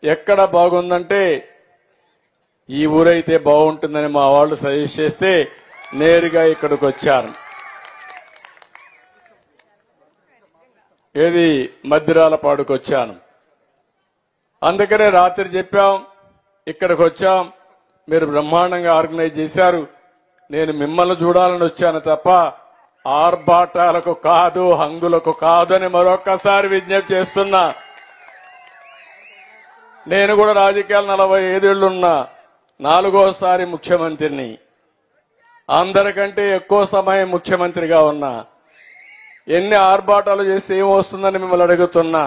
ఎక్కడ బాగుందంటే ఈ ఊరైతే బాగుంటుందని మా వాళ్ళు సజెస్ట్ చేస్తే నేరుగా ఇక్కడికి వచ్చాను ఏది మద్దిరాల పాడుకు వచ్చాను అందుకనే రాత్రి చెప్పాం ఇక్కడికి వచ్చాం మీరు బ్రహ్మాండంగా ఆర్గనైజ్ చేశారు నేను మిమ్మల్ని చూడాలని వచ్చాను తప్ప ఆర్భాటాలకు కాదు హంగులకు కాదు అని మరొక్కసారి విజ్ఞప్తి చేస్తున్నా నేను కూడా రాజకీయాలు నలభై ఐదేళ్లున్నా నాలుగోసారి ముఖ్యమంత్రిని అందరికంటే ఎక్కువ సమయం ముఖ్యమంత్రిగా ఉన్నా ఎన్ని ఆర్భాటాలు చేస్తే ఏమొస్తుందని మిమ్మల్ని అడుగుతున్నా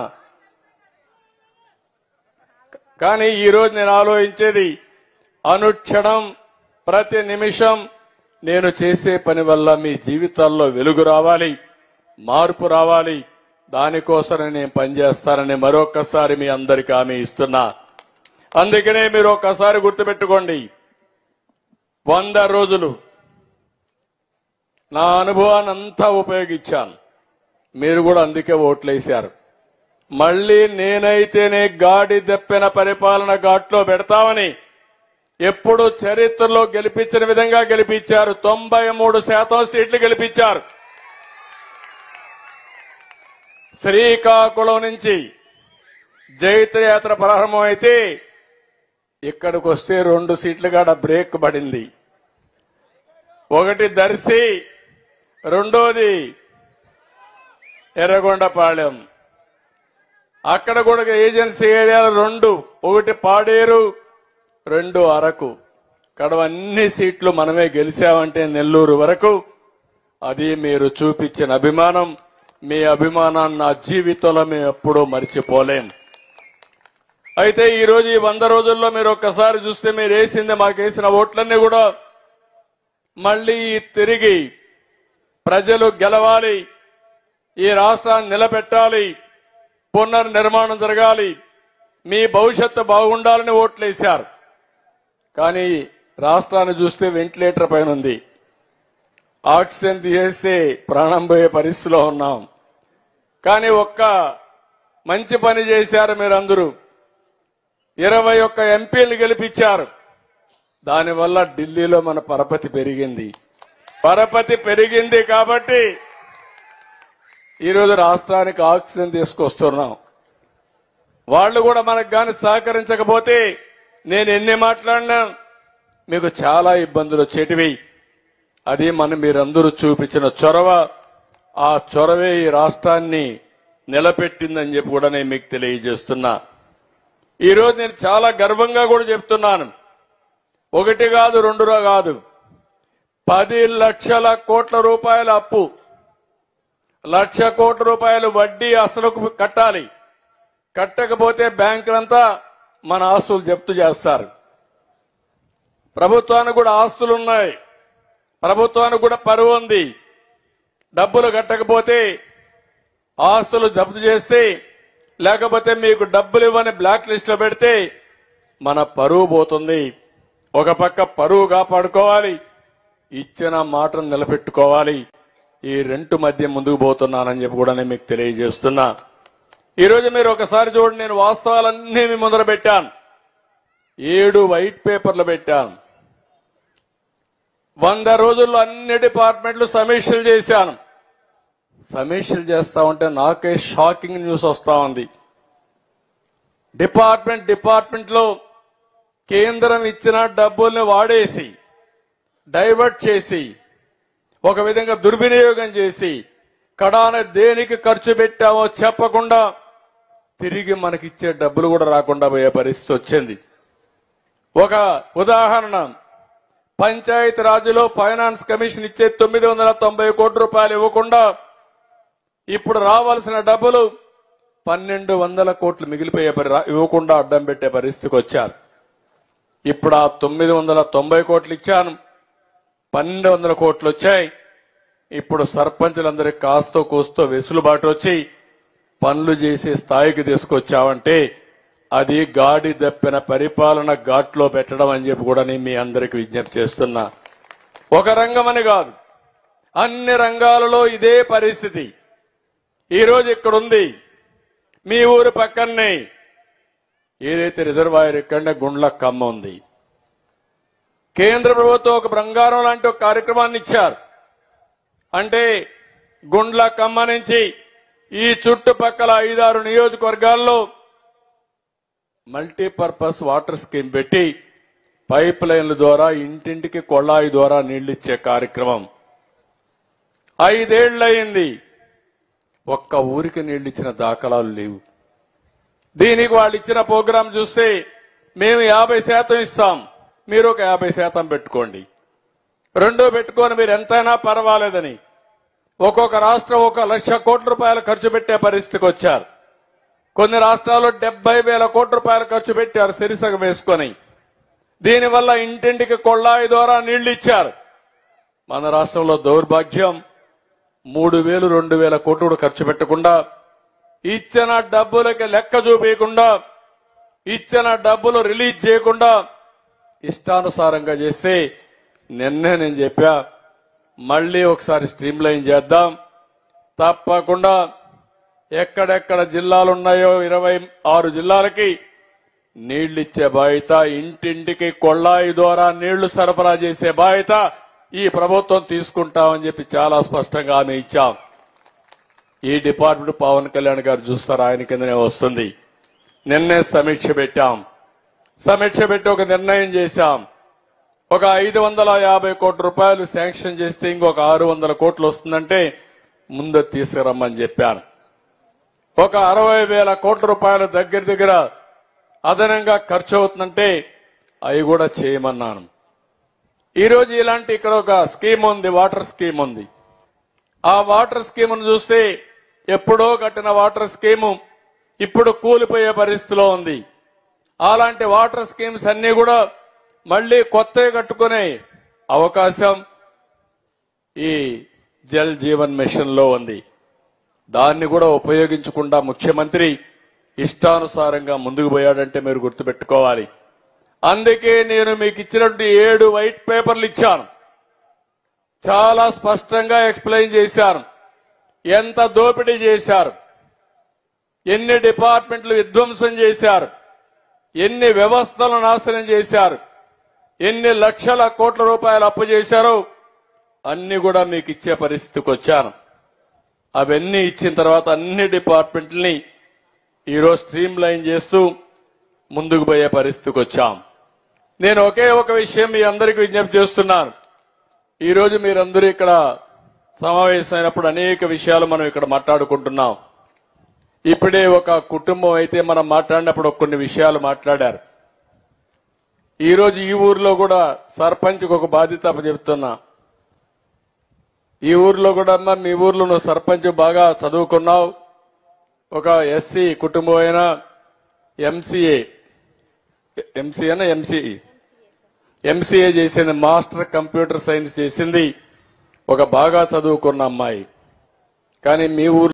కానీ ఈ రోజు నేను ఆలోచించేది అనుక్షణం ప్రతి నిమిషం నేను చేసే పని వల్ల మీ జీవితాల్లో వెలుగు రావాలి మార్పు రావాలి దానికోసం నేను పనిచేస్తానని మరొకసారి మీ అందరికీ హామీ ఇస్తున్నా అందుకనే మీరు ఒక్కసారి గుర్తుపెట్టుకోండి వంద రోజులు నా అనుభవాన్ని అంతా ఉపయోగించాను మీరు కూడా అందుకే ఓట్లేశారు మళ్ళీ నేనైతేనే గాడి దెప్పిన పరిపాలన ఘాట్లో పెడతామని ఎప్పుడు చరిత్రలో గెలిపించిన విధంగా గెలిపించారు తొంభై మూడు శాతం సీట్లు గెలిపించారు శ్రీకాకుళం నుంచి జైత్రయాత్ర ప్రారంభమైతే ఇక్కడికి వస్తే రెండు సీట్లు కాడ బ్రేక్ పడింది ఒకటి దర్శి రెండోది ఎర్రగొండపాళెం అక్కడ కూడా ఏజెన్సీ ఏరియాలు రెండు ఒకటి పాడేరు రెండు అరకు కడవ అన్ని సీట్లు మనమే గెలిచామంటే నెల్లూరు వరకు అది మీరు చూపించిన అభిమానం మీ అభిమానాన్ని నా జీవితంలో మేము ఎప్పుడూ మర్చిపోలేం అయితే ఈ రోజు ఈ వంద రోజుల్లో మీరు ఒక్కసారి చూస్తే మీరు వేసింది మాకు వేసిన ఓట్లన్నీ కూడా మళ్ళీ తిరిగి ప్రజలు గెలవాలి ఈ రాష్ట్రాన్ని నిలబెట్టాలి పునర్నిర్మాణం జరగాలి మీ భవిష్యత్తు బాగుండాలని ఓట్లేశారు కానీ రాష్ట్రాన్ని చూస్తే వెంటిలేటర్ పైన ఉంది ఆక్సిజన్ తీసేస్తే ప్రాణం పోయే పరిస్థితిలో ఉన్నాం కానీ ఒక్క మంచి పని చేశారు మీరందరూ ఇరవై ఒక్క ఎంపీలు గెలిపించారు దానివల్ల ఢిల్లీలో మన పరపతి పెరిగింది పరపతి పెరిగింది కాబట్టి ఈరోజు రాష్ట్రానికి ఆక్సిజన్ తీసుకొస్తున్నాం వాళ్ళు కూడా మనకు గాని సహకరించకపోతే నేను ఎన్ని మాట్లాడినా మీకు చాలా ఇబ్బందులు వచ్చేటివి అది మనం మీరందరూ చూపించిన చొరవ ఆ చొరవే ఈ రాష్ట్రాన్ని నిలబెట్టిందని చెప్పి కూడా నేను మీకు తెలియజేస్తున్నా ఈ రోజు నేను చాలా గర్వంగా కూడా చెప్తున్నాను ఒకటి కాదు రెండు రా- కాదు పది లక్షల కోట్ల రూపాయల అప్పు లక్ష కోట్ల రూపాయలు వడ్డీ అసలుకు కట్టాలి కట్టకపోతే బ్యాంకులంతా మన ఆస్తులు జప్తు చేస్తారు ప్రభుత్వానికి కూడా ఆస్తులు ఉన్నాయి ప్రభుత్వానికి కూడా పరువు ఉంది డబ్బులు కట్టకపోతే ఆస్తులు జప్తు చేస్తే లేకపోతే మీకు డబ్బులు ఇవ్వని బ్లాక్ లిస్ట్ లో పెడితే మన పరువు పోతుంది ఒక పక్క పరువు కాపాడుకోవాలి ఇచ్చిన మాటను నిలబెట్టుకోవాలి ఈ రెంటు మధ్య ముందుకు పోతున్నానని చెప్పి కూడా నేను మీకు తెలియజేస్తున్నా ఈ రోజు మీరు ఒకసారి చూడండి నేను వాస్తవాలన్నీ మీ ముందర పెట్టాను ఏడు వైట్ పేపర్లు పెట్టాను వంద రోజుల్లో అన్ని డిపార్ట్మెంట్లు సమీక్షలు చేశాను సమీక్షలు చేస్తా ఉంటే నాకే షాకింగ్ న్యూస్ వస్తా ఉంది డిపార్ట్మెంట్ డిపార్ట్మెంట్ లో కేంద్రం ఇచ్చిన డబ్బుల్ని వాడేసి డైవర్ట్ చేసి ఒక విధంగా దుర్వినియోగం చేసి కడాన దేనికి ఖర్చు పెట్టామో చెప్పకుండా తిరిగి మనకిచ్చే డబ్బులు కూడా రాకుండా పోయే పరిస్థితి వచ్చింది ఒక ఉదాహరణ పంచాయతీ రాజులో ఫైనాన్స్ కమిషన్ ఇచ్చే తొమ్మిది వందల తొంభై కోట్ల రూపాయలు ఇవ్వకుండా ఇప్పుడు రావాల్సిన డబ్బులు పన్నెండు వందల కోట్లు మిగిలిపోయే పరి రా- ఇవ్వకుండా అడ్డం పెట్టే పరిస్థితికి వచ్చారు ఇప్పుడు ఆ తొమ్మిది వందల తొంభై కోట్లు ఇచ్చాను పన్నెండు వందల కోట్లు వచ్చాయి ఇప్పుడు సర్పంచులందరికీ కాస్తో కూస్తో వెసులుబాటు వచ్చి పనులు చేసే స్థాయికి తీసుకొచ్చావంటే అది గాడి దప్పిన పరిపాలన ఘాట్లో పెట్టడం అని చెప్పి కూడా నేను మీ అందరికి విజ్ఞప్తి చేస్తున్నా ఒక రంగమని కాదు అన్ని రంగాలలో ఇదే పరిస్థితి ఈ రోజు ఇక్కడ ఉంది మీ ఊరు పక్కనే ఏదైతే రిజర్వాయర్ ఇక్కడనే గుండ్ల కమ్మ ఉంది కేంద్ర ప్రభుత్వం ఒక బంగారం లాంటి ఒక కార్యక్రమాన్ని ఇచ్చారు అంటే గుండ్ల కమ్మ నుంచి ఈ చుట్టుపక్కల ఐదారు నియోజకవర్గాల్లో మల్టీపర్పస్ వాటర్ స్కీమ్ పెట్టి పైప్ లైన్ల ద్వారా ఇంటింటికి కొళాయి ద్వారా నీళ్లిచ్చే కార్యక్రమం ఐదేళ్లయింది ఒక్క ఊరికి నీళ్లిచ్చిన దాఖలాలు లేవు దీనికి వాళ్ళు ఇచ్చిన ప్రోగ్రాం చూస్తే మేము యాభై శాతం ఇస్తాం మీరు ఒక యాభై శాతం పెట్టుకోండి రెండో పెట్టుకొని మీరు ఎంతైనా పర్వాలేదని ఒక్కొక్క రాష్ట్రం ఒక లక్ష కోట్ల రూపాయలు ఖర్చు పెట్టే పరిస్థితికి వచ్చారు కొన్ని రాష్ట్రాల్లో డెబ్బై వేల కోట్ల రూపాయలు ఖర్చు పెట్టారు సిరిసగ వేసుకొని దీనివల్ల ఇంటింటికి కొళ్ళాయి ద్వారా నీళ్లు ఇచ్చారు మన రాష్ట్రంలో దౌర్భాగ్యం మూడు వేలు రెండు వేల కోట్లు కూడా ఖర్చు పెట్టకుండా ఇచ్చిన డబ్బులకి లెక్క చూపించకుండా ఇచ్చిన డబ్బులు రిలీజ్ చేయకుండా ఇష్టానుసారంగా చేస్తే నిన్నే నేను చెప్పా మళ్ళీ ఒకసారి స్ట్రీమ్ లైన్ చేద్దాం తప్పకుండా ఎక్కడెక్కడ జిల్లాలు ఉన్నాయో ఇరవై ఆరు జిల్లాలకి నీళ్లిచ్చే బాధ్యత ఇంటింటికి కొళ్ళాయి ద్వారా నీళ్లు సరఫరా చేసే బాధ్యత ఈ ప్రభుత్వం తీసుకుంటామని చెప్పి చాలా స్పష్టంగా హామీ ఇచ్చాం ఈ డిపార్ట్మెంట్ పవన్ కళ్యాణ్ గారు చూస్తారు ఆయన కిందనే వస్తుంది నిన్నే సమీక్ష పెట్టాం సమీక్ష పెట్టి ఒక నిర్ణయం చేశాం ఒక ఐదు వందల యాభై కోట్ల రూపాయలు శాంక్షన్ చేస్తే ఇంకొక ఆరు వందల కోట్లు వస్తుందంటే ముందు తీసుకురమ్మని చెప్పాను ఒక అరవై వేల కోట్ల రూపాయల దగ్గర దగ్గర అదనంగా ఖర్చు అవుతుందంటే అవి కూడా చేయమన్నాను ఈ రోజు ఇలాంటి ఇక్కడ ఒక స్కీమ్ ఉంది వాటర్ స్కీమ్ ఉంది ఆ వాటర్ స్కీమ్ను చూస్తే ఎప్పుడో కట్టిన వాటర్ స్కీము ఇప్పుడు కూలిపోయే పరిస్థితిలో ఉంది అలాంటి వాటర్ స్కీమ్స్ అన్ని కూడా మళ్ళీ కొత్తవి కట్టుకునే అవకాశం ఈ జల్ జీవన్ మిషన్ లో ఉంది దాన్ని కూడా ఉపయోగించకుండా ముఖ్యమంత్రి ఇష్టానుసారంగా ముందుకు పోయాడంటే మీరు గుర్తుపెట్టుకోవాలి అందుకే నేను మీకు ఇచ్చినటువంటి ఏడు వైట్ పేపర్లు ఇచ్చాను చాలా స్పష్టంగా ఎక్స్ప్లెయిన్ చేశాను ఎంత దోపిడీ చేశారు ఎన్ని డిపార్ట్మెంట్లు విధ్వంసం చేశారు ఎన్ని వ్యవస్థలు నాశనం చేశారు ఎన్ని లక్షల కోట్ల రూపాయలు అప్పు చేశారో అన్ని కూడా మీకు ఇచ్చే పరిస్థితికి వచ్చాను అవన్నీ ఇచ్చిన తర్వాత అన్ని డిపార్ట్మెంట్లని ఈరోజు స్ట్రీమ్ లైన్ చేస్తూ ముందుకు పోయే పరిస్థితికి వచ్చాం నేను ఒకే ఒక విషయం మీ అందరికీ విజ్ఞప్తి చేస్తున్నాను ఈ రోజు మీరందరూ ఇక్కడ సమావేశమైనప్పుడు అనేక విషయాలు మనం ఇక్కడ మాట్లాడుకుంటున్నాం ఇప్పుడే ఒక కుటుంబం అయితే మనం మాట్లాడినప్పుడు కొన్ని విషయాలు మాట్లాడారు ఈ రోజు ఈ ఊర్లో కూడా సర్పంచ్కి ఒక బాధ్యత చెప్తున్నా ఈ ఊర్లో కూడా అమ్మా మీ ఊర్లో నువ్వు సర్పంచ్ బాగా చదువుకున్నావు ఒక ఎస్సీ కుటుంబం అయినా ఎంసీఏ ఎంసీఏనా ఎంసీఈ ఎంసీఏ చేసింది మాస్టర్ కంప్యూటర్ సైన్స్ చేసింది ఒక బాగా చదువుకున్న అమ్మాయి కానీ మీ ఊర్లో